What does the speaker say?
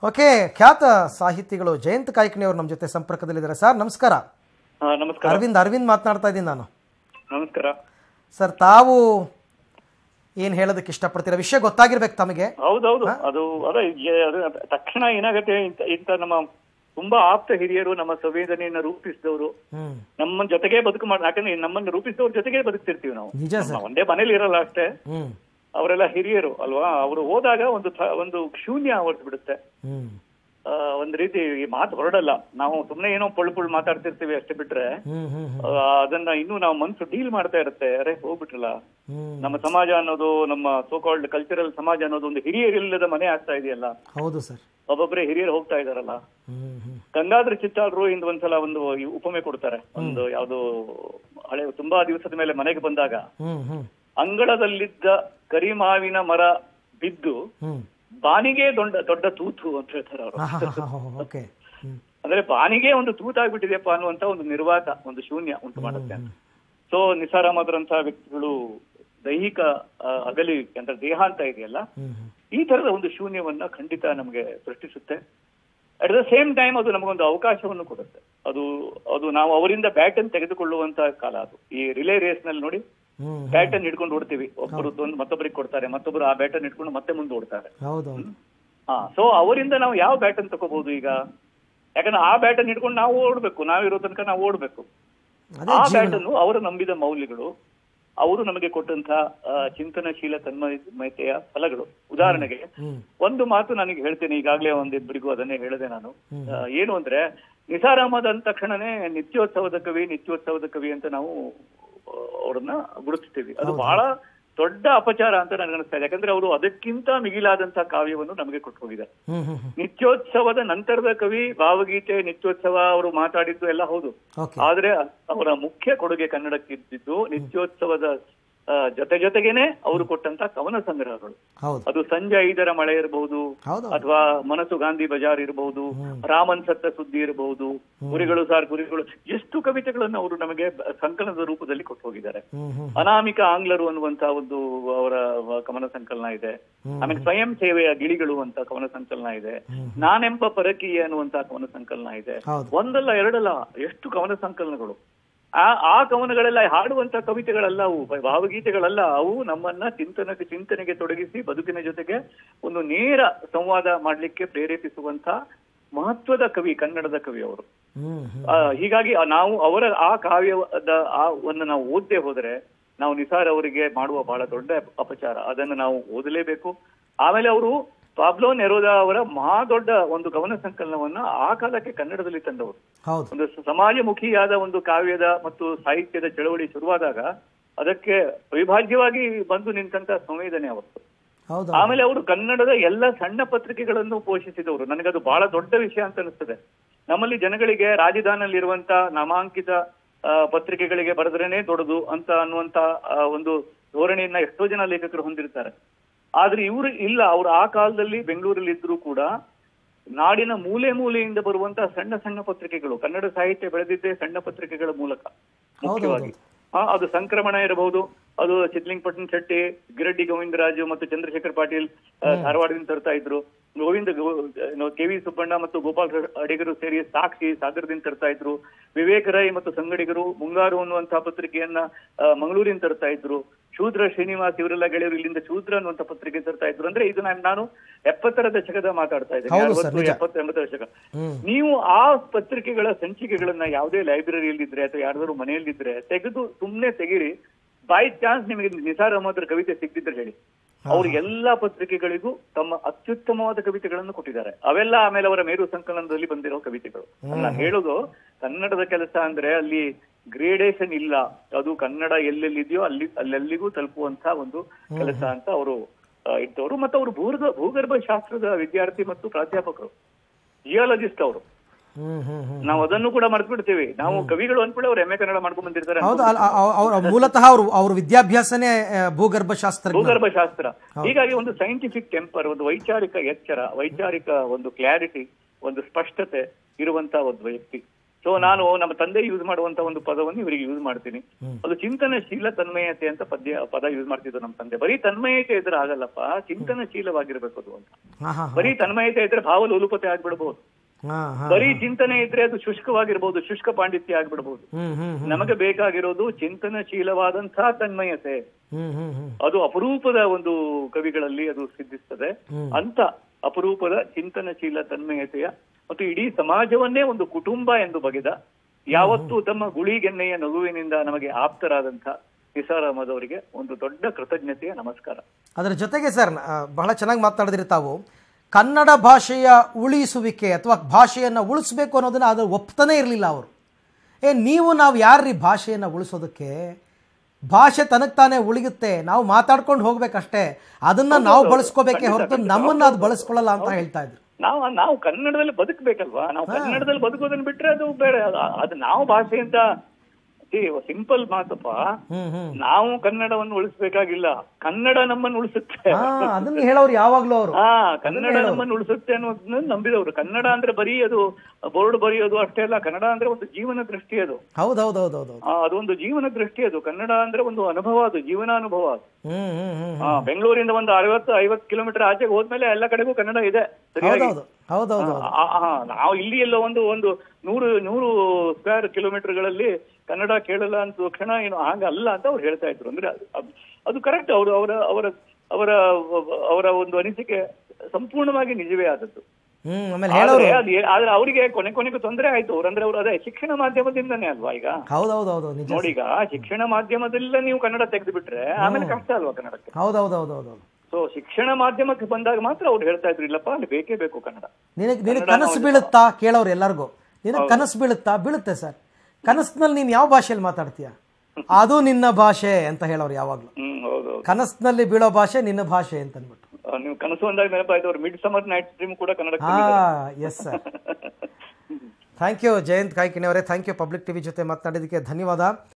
Okay ಖ್ಯಾತ ಸಾಹಿತಿಗಳು ಜಯಂತ್ ಕಾಯ್ಕಿಣಿಯವರು ನಮ್ಮ ಜೊತೆ ಸಂಪರ್ಕದಲ್ಲಿದ್ದಾರೆ ಸರ್ ನಮಸ್ಕಾರ ಹಾ ನಮಸ್ಕಾರ ಅರವಿಂದ್ ಅರವಿಂದ್ ಮಾತನಾಡ್ತಾ ಇದ್ದೀನಿ ನಾನು ನಮಸ್ಕಾರ ಸರ್ ತಾವು ಏನು ಹೇಳೋದಕ್ಕೆ ಇಷ್ಟಪಡ್ತೀರಾ ವಿಷಯ ಗೊತ್ತಾಗಿರ್ಬೇಕು ತಮಗೆ ಹೌದೌದು ಅದು ಅದೇ ಏ- ಅದು ತಕ್ಷಣ ಏನಾಗತ್ತೆ ಇಂತ ಇಂತ ನಮ್ಮ ತುಂಬಾ ಆಪ್ತ ಹಿರಿಯರು ನಮ್ಮ ಸಂವೇದನೆಯನ್ನ ರೂಪಿಸಿದವರು ಹ್ಮ್ ನಮ್ಮ ಜೊತೆಗೆ ಬದುಕು ಮಾಡ ಯಾಕಂದ್ರೆ ನಮ್ಮನ್ನ ರೂಪಿಸಿದವ್ರ ಜೊತೆಗೆ ಬದುಕ್ತಿರ್ತೀವಿ ನಾವು ನಿಜ ಸರ್ ನಾವು ಒಂದೇ ಮನೇಲಿ ಇರಲ್ಲ ಅಷ್ಟೇ ಹ್ಮ್ ಅವರೆಲ್ಲ ಹಿರಿಯರು ಅಲ್ವಾ ಅವರು ಹೋದಾಗ ಒಂದು ಥ- ಒಂದು ಶೂನ್ಯ ಹೊರಟು ಬಿಡುತ್ತೆ ಹ್ಮ್ ಆ, ಒಂದ್ ರೀತಿ ಈ ಮಾತು ಹೊರಡಲ್ಲ ನಾವು ಸುಮ್ನೆ ಏನೋ ಪೊಳ್ಳು ಪೊಳ್ಳು ಮಾತಾಡ್ತಿರ್ತೀವಿ ಅಷ್ಟೇ ಬಿಟ್ರೆ ಹ್ಮ್ ಹ್ಮ್ ಹ್ಮ್ ಆ, ಅದನ್ನ ಇನ್ನೂ ನಾವು ಮನ್ಸು ಡೀಲ್ ಮಾಡ್ತಾ ಇರುತ್ತೆ ಅರೆ ಹೋಗ್ಬಿಟ್ರಲ್ಲ ಹ್ಮ್ ನಮ್ಮ ಸಮಾಜ ಅನ್ನೋದು ನಮ್ಮ ಸೋಕಾಲ್ಡ್ ಕಲ್ಚರಲ್ ಸಮಾಜ ಅನ್ನೋದು ಒಂದು ಹಿರಿಯರಿಲ್ಲದ ಮನೆ ಆಗ್ತಾ ಇದೆಯಲ್ಲ ಹೌದು ಸರ್ ಒಬ್ಬೊಬ್ಬರೇ ಹಿರಿಯರು ಹೋಗ್ತಾ ಇದಾರಲ್ಲ ಹ್ಮ್ ಹ್ಮ್ ಗಂಗಾಧರ ಚಿತ್ತಾಳರು ಇಂದು ಒಂದ್ಸಲ ಒಂದು ಈ ಉಪಮೆ ಕೊಡ್ತಾರೆ ಒಂದು ಯಾವ್ದು ಹಳೆ ತುಂಬಾ ದಿವಸದ ಮೇಲೆ ಮನೆಗೆ ಬಂದಾಗ ಹ್ಮ್ ಹ್ಮ್ ಅಂಗಳದಲ್ಲಿದ್ದ ಕರಿಮಾವಿನ ಮರ ಬಿದ್ದು ಹ್ಮ್ ಬಾನಿಗೆ ದೊಡ್ಡ ದೊಡ್ಡ ತೂತು ಅಂತ ಹೇಳ್ತಾರೆ ಅವರು ಹಾ ಹಾ ಹಾ ಹಾ ಓಕೆ ಹ್ಮ್ ಅಂದ್ರೆ ಬಾನಿಗೆ ಒಂದು ತೂತಾಗ್ಬಿಟ್ಟಿದೆಯಪ್ಪ ಅನ್ನುವಂತ ಒಂದು ನಿರ್ವಾತ ಒಂದು ಶೂನ್ಯ ಉಂಟು ಮಾಡುತ್ತೆ ಸೊ ನಿಸಾರ್ ಅಹಮದ್ರಂತಹ ವ್ಯಕ್ತಿಗಳು ದೈಹಿಕ ಆ, ಅಗಲಿ ಅಂದ್ರೆ ದೇಹಾಂತ ಇದೆಯಲ್ಲ ಹ್ಮ್ ಹ್ಮ್ ಈ ತರದ ಒಂದು ಶೂನ್ಯವನ್ನ ಖಂಡಿತ ನಮಗೆ ಸೃಷ್ಟಿಸುತ್ತೆ ಅಟ್ ದ ಸೇಮ್ ಟೈಮ್ ಅದು ನಮಗೊಂದು ಅವಕಾಶವನ್ನು ಕೊಡುತ್ತೆ ಅದು ಅದು ನಾವು ಅವರಿಂದ ಬ್ಯಾಟನ್ ತೆಗೆದುಕೊಳ್ಳುವಂತ ಕಾಲ ಅದು ಈ ರಿಲೇ ರೇಸ್ ನಲ್ಲಿ ನೋಡಿ ಹ್ಮ್ ಬ್ಯಾಟನ್ ಹಿಡ್ಕೊಂಡು ಓಡ್ತೀವಿ ಒಬ್ಬರು ಒಂದು ಮತ್ತೊಬ್ಬರಿಗೆ ಕೊಡ್ತಾರೆ ಮತ್ತೊಬ್ಬರು ಆ ಬ್ಯಾಟನ್ ಹಿಡ್ಕೊಂಡು ಮತ್ತೆ ಮುಂದೆ ಓಡ್ತಾರೆ ಹೌದು ಹೌದು ಹಾ ಸೊ ಅವರಿಂದ ನಾವು ಯಾವ ಬ್ಯಾಟನ್ ತಗೋಬಹುದು ಈಗ ಯಾಕಂದ್ರೆ ಆ ಬ್ಯಾಟನ್ ಹಿಡ್ಕೊಂಡು ನಾವು ಓಡ್ಬೇಕು ನಾವಿರೋ ತನಕ ನಾವು ಓಡ್ಬೇಕು ಅದೇ ಆ ಬ್ಯಾಟನ್ ಅವರು ನಂಬಿದ ಮೌಲ್ಯಗಳು ಅವರು ನಮಗೆ ಕೊಟ್ಟಂತ ಆ, ಚಿಂತನಶೀಲ ತನ್ಮಯತೆಯ ಫಲಗಳು ಉದಾಹರಣೆಗೆ ಹ್ಮ್ ಒಂದು ಮಾತು ನನಗೆ ಹೇಳ್ತೇನೆ ಈಗಾಗಲೇ ಒಂದಿಬ್ಬರಿಗೂ ಅದನ್ನೇ ಹೇಳಿದೆ ನಾನು ಆ, ಏನು ಅಂದ್ರೆ ನಿಸಾರ್ ಅಹಮದ್ ಅಂದ ತಕ್ಷಣನೇ ನಿತ್ಯೋತ್ಸವದ ಕವಿ ನಿತ್ಯೋತ್ಸವದ ಕವಿ ಅಂತ ನಾವು ಆ, ಅವ್ರನ್ನ ಗುರುತಿಸ್ತೀವಿ ಅದು ಬಹಳ ದೊಡ್ಡ ಅಪಚಾರ ಅಂತ ನನಗನ್ನಿಸ್ತಾ ಇದೆ ಯಾಕಂದ್ರೆ ಅವರು ಅದಕ್ಕಿಂತ ಮಿಗಿಲಾದಂತ ಕಾವ್ಯವನ್ನು ನಮಗೆ ಕೊಟ್ಟು ಹೋಗಿದ್ದಾರೆ ಹ್ಮ್ ಹ್ಮ್ ಹ್ಮ್ ನಿತ್ಯೋತ್ಸವದ ನಂತರದ ಕವಿ ಭಾವಗೀತೆ ನಿತ್ಯೋತ್ಸವ ಅವರು ಮಾತಾಡಿದ್ದು ಎಲ್ಲ ಹೌದು ಓಕೆ ಆದ್ರೆ ಅವರ ಮುಖ್ಯ ಕೊಡುಗೆ ಕನ್ನಡಕ್ಕಿದ್ದು ನಿತ್ಯೋತ್ಸವದ ಆ, ಜೊತೆ ಜೊತೆಗೇನೆ ಅವರು ಕೊಟ್ಟಂತ ಕವನ ಸಂಗ್ರಹಗಳು ಹೌದು ಅದು ಸಂಜೆ ಐದರ ಮಳೆ ಇರಬಹುದು ಹೌದು ಅಥವಾ ಮನಸ್ಸು ಗಾಂಧಿ ಬಜಾರ್ ಇರಬಹುದು ರಾಮನ್ ಸತ್ತ ಸುದ್ದಿ ಇರಬಹುದು ಕುರಿಗಳು ಸಾರ್ ಕುರಿಗಳು ಎಷ್ಟು ಕವಿತೆಗಳನ್ನು ಅವರು ನಮಗೆ ಬ- ಸಂಕಲನದ ರೂಪದಲ್ಲಿ ಕೊಟ್ಟು ಹೋಗಿದ್ದಾರೆ ಹ್ಮ್ ಹ್ಮ್ ಅನಾಮಿಕ ಆಂಗ್ಲರು ಅನ್ನುವಂತ ಒಂದು ಅವರ ಕವನ ಸಂಕಲನ ಇದೆ ಆಮೇಲೆ ಸ್ವಯಂ ಸೇವೆಯ ಗಿಳಿಗಳು ಅಂತ ಕವನ ಸಂಕಲನ ಇದೆ ನಾನೆಂಬ ಪರಕೀಯ ಅನ್ನುವಂತ ಕವನ ಸಂಕಲನ ಇದೆ ಹೌದು ಒಂದಲ್ಲ ಎರಡಲ್ಲ ಎಷ್ಟು ಕವನ ಸಂಕಲನಗಳು ಆ ಆ ಕವನಗಳೆಲ್ಲ ಹಾಡುವಂತ ಕವಿತೆಗಳಲ್ಲ ಅವು ಭಾವಗೀತೆಗಳಲ್ಲ ಅವು ನಮ್ಮನ್ನ ಚಿಂತನಕ್ಕೆ ಚಿಂತನೆಗೆ ತೊಡಗಿಸಿ ಬದುಕಿನ ಜೊತೆಗೆ ಒಂದು ನೇರ ಸಂವಾದ ಮಾಡ್ಲಿಕ್ಕೆ ಪ್ರೇರೇಪಿಸುವಂತ ಮಹತ್ವದ ಕವಿ ಕನ್ನಡದ ಕವಿ ಅವರು ಹ್ಮ್ ಹ್ಮ್ ಆ, ಹೀಗಾಗಿ ಆ ನಾವು ಅವರ ಆ ಕಾವ್ಯದ ಆ ಒಂದು ನಾವು ಓದದೆ ಹೋದರೆ ನಾವು ನಿಸಾರ್ ಅವರಿಗೆ ಮಾಡುವ ಬಹಳ ದೊಡ್ಡ ಅಪಚಾರ ಅದನ್ನು ನಾವು ಓದಲೇಬೇಕು ಆಮೇಲೆ ಅವರು ಪಾಬ್ಲೋ ನೆರೋದಾ ಅವರ ಮಹಾ ದೊಡ್ಡ ಒಂದು ಕವನ ಸಂಕಲನವನ್ನ ಆ ಕಾಲಕ್ಕೆ ಕನ್ನಡದಲ್ಲಿ ತಂದವರು ಹೌದು ಒಂದು ಸಮಾಜಮುಖಿಯಾದ ಒಂದು ಕಾವ್ಯದ ಮತ್ತು ಸಾಹಿತ್ಯದ ಚಳವಳಿ ಶುರುವಾದಾಗ ಅದಕ್ಕೆ ಅವಿಭಾಜ್ಯವಾಗಿ ಬಂದು ನಿಂತಂತ ಸಂವೇದನೆ ಅವತ್ತು ಹೌದು ಆಮೇಲೆ ಅವರು ಕನ್ನಡದ ಎಲ್ಲ ಸಣ್ಣ ಪತ್ರಿಕೆಗಳನ್ನು ಪೋಷಿಸಿದವರು ನನಗದು ಬಹಳ ದೊಡ್ಡ ವಿಷಯ ಅಂತ ಅನಿಸ್ತದೆ ನಮ್ಮಲ್ಲಿ ಜನಗಳಿಗೆ ರಾಜಧಾನಿಯಲ್ಲಿರುವಂತ ನಾಮಾಂಕಿತ ಆ, ಪತ್ರಿಕೆಗಳಿಗೆ ಬರೆದ್ರೇನೆ ದೊಡ್ಡದು ಅಂತ ಅನ್ನುವಂತ ಆ, ಒಂದು ಧೋರಣೆಯನ್ನ ಎಷ್ಟೋ ಜನ ಲೇಖಕರು ಹೊಂದಿರ್ತಾರೆ ಆದ್ರೆ ಇವರು ಇಲ್ಲ ಅವರು ಆ ಕಾಲದಲ್ಲಿ ಬೆಂಗಳೂರಲ್ಲಿ ಇದ್ರು ಕೂಡ ನಾಡಿನ ಮೂಲೆ ಮೂಲೆಯಿಂದ ಬರುವಂತ ಸಣ್ಣ ಸಣ್ಣ ಪತ್ರಿಕೆಗಳು ಕನ್ನಡ ಸಾಹಿತ್ಯ ಬೆಳೆದಿದ್ದೇ ಸಣ್ಣ ಪತ್ರಿಕೆಗಳ ಮೂಲಕ ಮುಖ್ಯವಾಗಿ ಆ, ಅದು ಸಂಕ್ರಮಣ ಇರಬಹುದು ಅದು ಚಿತ್ಲಿಂಗಪಟ್ಟಣ ಶೆಟ್ಟಿ ಗಿರಡ್ಡಿ ಗೋವಿಂದರಾಜು ಮತ್ತು ಚಂದ್ರಶೇಖರ್ ಪಾಟೀಲ್ ಆ, ಧಾರವಾಡದಿಂದ ತರ್ತಾ ಇದ್ರು ಗೋವಿಂದ ಕೆ ವಿ ಸುಬ್ಬಣ್ಣ ಮತ್ತು ಗೋಪಾಲ್ ಅಡಿಗರು ಸೇರಿ ಸಾಕ್ಷಿ ಸಾಗರದಿಂದ ತರ್ತಾ ಇದ್ರು ವಿವೇಕ ರೈ ಮತ್ತು ಸಂಗಡಿಗರು ಮುಂಗಾರು ಅನ್ನುವಂತಹ ಪತ್ರಿಕೆಯನ್ನ ಆ, ಮಂಗಳೂರಿಂದ ತರ್ತಾ ಇದ್ರು ಶೂದ್ರ ಶ್ರೀನಿವಾಸ್ ಇವರೆಲ್ಲ ಗೆಳೆಯರು ಇಲ್ಲಿಂದ ಶೂದ್ರ ಅನ್ನುವಂತ ಪತ್ರಿಕೆ ತರ್ತಾ ಇದ್ರು ಅಂದ್ರೆ ಇದು ನಾನ್- ನಾನು ಎಪ್ಪತ್ತರ ದಶಕದ ಮಾತಾಡ್ತಾ ಇದ್ದೇನೆ ಹೌದು ಸರ್, ಅರವತ್ತು ನಿಜ. ಎಪ್ಪತ್ತು ಎಂಬತ್ತರ ದಶಕ ಹ್ಮ್ ನೀವು ಆ ಪತ್ರಿಕೆಗಳ ಸಂಚಿಕೆಗಳನ್ನ ಯಾವುದೇ ಲೈಬ್ರರಿಯಲ್ಲಿದ್ರೆ ಅಥವಾ ಯಾರ್ದಾದ್ರು ಮನೆಯಲ್ಲಿದ್ರೆ ತೆಗೆದು ಸುಮ್ನೆ ತೆಗಿರಿ ಬೈ ಚಾನ್ಸ್ ನಿಮಗೆ ನಿಸಾರ್ ಅಹಮದ್ರ ಕವಿತೆ ಸಿಕ್ತಿದ್ರೆ ಹೇಳಿ ಅವರು ಎಲ್ಲಾ ಪತ್ರಿಕೆಗಳಿಗೂ ತಮ್ಮ ಅತ್ಯುತ್ತಮವಾದ ಕವಿತೆಗಳನ್ನು ಕೊಟ್ಟಿದ್ದಾರೆ ಅವೆಲ್ಲ ಆಮೇಲೆ ಅವರ ಮೇರು ಸಂಕಲನದಲ್ಲಿ ಬಂದಿರೋ ಕವಿತೆಗಳು ನಾನು ಹೇಳೋದು ಕನ್ನಡದ ಕೆಲಸ ಅಂದ್ರೆ ಅಲ್ಲಿ ಗ್ರೇಡೇಷನ್ ಇಲ್ಲ ಅದು ಕನ್ನಡ ಎಲ್ಲೆಲ್ಲಿದೆಯೋ ಅಲ್ಲಿ ಅಲ್ಲೆಲ್ಲಿಗೂ ತಲುಪುವಂತ ಒಂದು ಕೆಲಸ ಅಂತ ಅವರು ಇದ್ದವರು ಮತ್ತು ಅವರು ಭೂಗರ್ಭ ಭೂಗರ್ಭ ಶಾಸ್ತ್ರದ ವಿದ್ಯಾರ್ಥಿ ಮತ್ತು ಪ್ರಾಧ್ಯಾಪಕರು ಜಿಯಾಲಜಿಸ್ಟ್ ಅವರು ಹ್ಮ್ ಹ್ಮ್ ಹ್ಮ್ ನಾವು ಅದನ್ನು ಕೂಡ ಮರ್ತು ಬಿಡ್ತೀವಿ ನಾವು ಕವಿಗಳು ಅಂದ್ಬಿಟ್ಟು ಅವ್ರು ಎಂ ಎ ಕನ್ನಡ ಮಾಡ್ಕೊಂಡ್ ಬಂದಿರ್ತಾರೆ ಹೌದು ಅಲ್ಲ ಅವ್ರ ಮೂಲತಃ ಅವರು ಅವ್ರ ವಿದ್ಯಾಭ್ಯಾಸನೇ ಆ, ಭೂಗರ್ಭ ಶಾಸ್ತ್ರ ಭೂಗರ್ಭ ಶಾಸ್ತ್ರ ಹೀಗಾಗಿ ಒಂದು ಸೈಂಟಿಫಿಕ್ ಟೆಂಪರ್ ಒಂದು ವೈಚಾರಿಕ ಎಚ್ಚರ ವೈಚಾರಿಕ ಒಂದು ಕ್ಲಾರಿಟಿ ಒಂದು ಸ್ಪಷ್ಟತೆ ಇರುವಂತ ಒಂದು ವ್ಯಕ್ತಿ ಸೊ ನಾನು ನಮ್ಮ ತಂದೆ ಯೂಸ್ ಮಾಡುವಂತ ಒಂದು ಪದವನ್ನು ಇವರಿಗೆ ಯೂಸ್ ಮಾಡ್ತೀನಿ ಅದು ಚಿಂತನಶೀಲ ತನ್ಮಯತೆ ಅಂತ ಪದ್ಯ ಪದ ಯೂಸ್ ಮಾಡ್ತಿದ್ರು ನಮ್ಮ ತಂದೆ ಬರೀ ತನ್ಮಯತೆ ಇದ್ರೆ ಆಗಲ್ಲಪ್ಪ ಚಿಂತನಶೀಲವಾಗಿರ್ಬೇಕು ಅದು ಅಂತ ಹಾ ಹಾ ಬರೀ ತನ್ಮಯತೆ ಇದ್ರೆ ಭಾವಲೋಲುಪತೆ ಆಗ್ಬಿಡ್ಬೋದು ಹಾ ಹಾ ಬರೀ ಚಿಂತನೆ ಇದ್ರೆ ಅದು ಶುಷ್ಕವಾಗಿರ್ಬೋದು ಶುಷ್ಕ ಪಾಂಡಿತ್ಯ ಆಗ್ಬಿಡ್ಬೋದು ಹ್ಮ್ ಹ್ಮ್ ಹ್ಮ್ ನಮಗೆ ಬೇಕಾಗಿರೋದು ಚಿಂತನಶೀಲವಾದಂತಹ ತನ್ಮಯತೆ ಹ್ಮ್ ಹ್ಮ್ ಹ್ಮ್ ಅದು ಅಪರೂಪದ ಒಂದು ಕವಿಗಳಲ್ಲಿ ಅದು ಸಿದ್ಧಿಸ್ತದೆ ಅಂತ ಅಪರೂಪದ ಚಿಂತನಶೀಲ ತನ್ಮಯತೆಯ ಮತ್ತು ಇಡೀ ಸಮಾಜವನ್ನೇ ಒಂದು ಕುಟುಂಬ ಎಂದು ಬಗೆದ ಯಾವತ್ತೂ ತಮ್ಮ ಗುಳಿಗೆನ್ನೆಯ ನಗುವಿನಿಂದ ನಮಗೆ ಆಪ್ತರಾದಂಥ ನಿಸಾರ್ ಅಹಮದ್ ಅವರಿಗೆ ಒಂದು ದೊಡ್ಡ ಕೃತಜ್ಞತೆಯ ನಮಸ್ಕಾರ ಅದರ ಜೊತೆಗೆ ಸರ್ ಆ, ಬಹಳ ಚೆನ್ನಾಗಿ ಮಾತನಾಡಿದ್ರಿ ತಾವು ಕನ್ನಡ ಭಾಷೆಯ ಉಳಿಸುವಿಕೆ ಅಥವಾ ಭಾಷೆಯನ್ನು ಉಳಿಸ್ಬೇಕು ಅನ್ನೋದನ್ನ ಅದು ಒಪ್ತಾನೇ ಇರಲಿಲ್ಲ ಅವರು ಏ ನೀವು ನಾವು ಯಾರ್ರೀ ಭಾಷೆಯನ್ನು ಉಳಿಸೋದಕ್ಕೆ ಭಾಷೆ ತನಗೆ ತಾನೇ ಉಳಿಯುತ್ತೆ ನಾವು ಮಾತಾಡ್ಕೊಂಡು ಹೋಗ್ಬೇಕಷ್ಟೇ ಅದನ್ನ ನಾವು ಬಳಸ್ಕೋಬೇಕೇ ಹೊರತು ನಮ್ಮನ್ನ ಅದು ಬಳಸ್ಕೊಳ್ಳಲ್ಲ ಅಂತ ಹೇಳ್ತಾ ಇದ್ರು ನಾವು ನಾವು ಕನ್ನಡದಲ್ಲಿ ಬದುಕಬೇಕಲ್ವಾ ನಾವು ಕನ್ನಡದಲ್ಲಿ ಬದುಕೋದನ್ನ ಬಿಟ್ರೆ ಅದು ಬೇಡ ಅದು- ಅದು ನಾವು ಭಾಷೆ ಅಂತ ಸಿಂಪಲ್ ಮಾತಪ್ಪ ಹ್ಮ್ ಹ್ಮ್ ನಾವು ಕನ್ನಡವನ್ನು ಉಳಿಸ್ಬೇಕಾಗಿಲ್ಲ ಕನ್ನಡ ನಮ್ಮನ್ನು ಉಳಿಸುತ್ತೆ ಹಾ ಅದನ್ನ ಹೇಳೋರು ಯಾವಾಗ್ಲೂ ಅವರು ಹಾ ಕನ್ನಡ ನಮ್ಮನ್ನು ಉಳಿಸುತ್ತೆ ಅನ್ನೋದನ್ನ ನಂಬಿದವರು ಕನ್ನಡ ಅಂದ್ರೆ ಬರೀ ಅದು ಬೋರ್ಡ್ ಬರೆಯೋದು ಅಷ್ಟೇ ಅಲ್ಲ ಕನ್ನಡ ಅಂದ್ರೆ ಒಂದು ಜೀವನ ದೃಷ್ಟಿ ಅದು ಹೌದೌದೌದೌದು ಆ, ಅದೊಂದು ಜೀವನ ದೃಷ್ಟಿ ಅದು ಕನ್ನಡ ಅಂದ್ರೆ ಒಂದು ಅನುಭವ ಅದು ಜೀವನಾನುಭವ ಅದು ಹ್ಮ್ ಹ್ಮ್ ಹ್ಮ್ ಆ, ಬೆಂಗಳೂರಿಂದ ಒಂದು ಅರವತ್ತು ಐವತ್ತು ಕಿಲೋಮೀಟರ್ ಆಚೆಗೆ ಹೋದ್ಮೇಲೆ ಎಲ್ಲ ಕಡೆಗೂ ಕನ್ನಡ ಇದೆ ಸರಿಯಾಗಿ ಹೌದೌದು ಹೌದೌದು ಆ, ಆ, ನಾವು ಇಲ್ಲಿ ಎಲ್ಲ ಒಂದು ಒಂದು ನೂರು ನೂರು ಸ್ಕ್ವೇರ್ ಕಿಲೋಮೀಟರ್ಗಳಲ್ಲಿ ಕನ್ನಡ ಕೇಳಲ್ಲ ಅಂತ ತಕ್ಷಣ ಏನು ಹಾಗಲ್ಲ ಅಂತ ಅವ್ರು ಹೇಳ್ತಾ ಇದ್ರು ಅಂದ್ರೆ ಅದು- ಅದು- ಅದು ಕರೆಕ್ಟ್ ಅವರು ಅವರ ಅವರ ಅವರ ಅವರ ಒಂದು ಅನಿಸಿಕೆ ಸಂಪೂರ್ಣವಾಗಿ ನಿಜವೇ ಆದದ್ದು ಹ್ಮ್ ಆಮೇಲೆ ಹೇಳೋರು ಆದ್ರೆ ಅದು ಏ- ಆದ್ರೆ ಅವರಿಗೆ ಕೊನೆ ಕೊನೆಗೂ ತೊಂದರೆ ಆಯ್ತು ಅವ್ರಂದ್ರೆ ಅವರು ಅದೇ ಶಿಕ್ಷಣ ಮಾಧ್ಯಮದಿಂದನೇ ಅಲ್ವಾ ಈಗ ಹೌದೌದೌದು ನಿಜ ನೋಡಿ ಈಗ ಶಿಕ್ಷಣ ಮಾಧ್ಯಮದಲ್ಲ ನೀವು ಕನ್ನಡ ತೆಗೆದು ಬಿಟ್ರೆ ಆಮೇಲೆ ಕಷ್ಟ ಅಲ್ವಾ ಕನ್ನಡಕ್ಕೆ ಹೌದೌದೌದೌದು ಸೊ ಶಿಕ್ಷಣ ಮಾಧ್ಯಮಕ್ಕೆ ಬಂದಾಗ ಮಾತ್ರ ಅವ್ರು ಹೇಳ್ತಾ ಇದ್ರು ಇಲ್ಲಪ್ಪ ಅಲ್ಲಿ ಬೇಕೇ ಬೇಕು ಕನ್ನಡ ನಿನಗೆ ನಿನಗೆ ಕನಸು ಬೀಳುತ್ತಾ ಕೇಳೋರು ಎಲ್ಲರಿಗೂ ನಿನಗೆ ಕನಸು ಬೀಳುತ್ತಾ ಬೀಳುತ್ತೆ ಸರ್ ಕನಸಿನಲ್ಲಿ ನೀನು ಯಾವ ಭಾಷೆಯಲ್ಲಿ ಮಾತಾಡ್ತೀಯ ಅದು ನಿನ್ನ ಭಾಷೆ ಅಂತ ಹೇಳೋರು ಯಾವಾಗಲೂ ಹ್ಮ್ ಹೌದು ಕನಸಿನಲ್ಲಿ ಬೀಳೋ ಭಾಷೆ ನಿನ್ನ ಭಾಷೆ ಅಂತ ಅಂದ್ಬಿಟ್ಟು ಆ, ನೀವು ಕನಸು ಅಂದಾಗ ನೆನಪಾಯ್ತು ಅವ್ರು ಮಿಡ್ ಸಮರ್ ನೈಟ್ ಸ್ಟ್ರೀಮ್ ಕೂಡ ಕನ್ನಡಕ್ಕೆ ಹಾ yes sir thank you Jayant Kaikini ಅವರೇ ಥ್ಯಾಂಕ್ ಯು ಪಬ್ಲಿಕ್ ಟಿವಿ ಜೊತೆ ಮಾತನಾಡಿದ್ದಕ್ಕೆ ಧನ್ಯವಾದ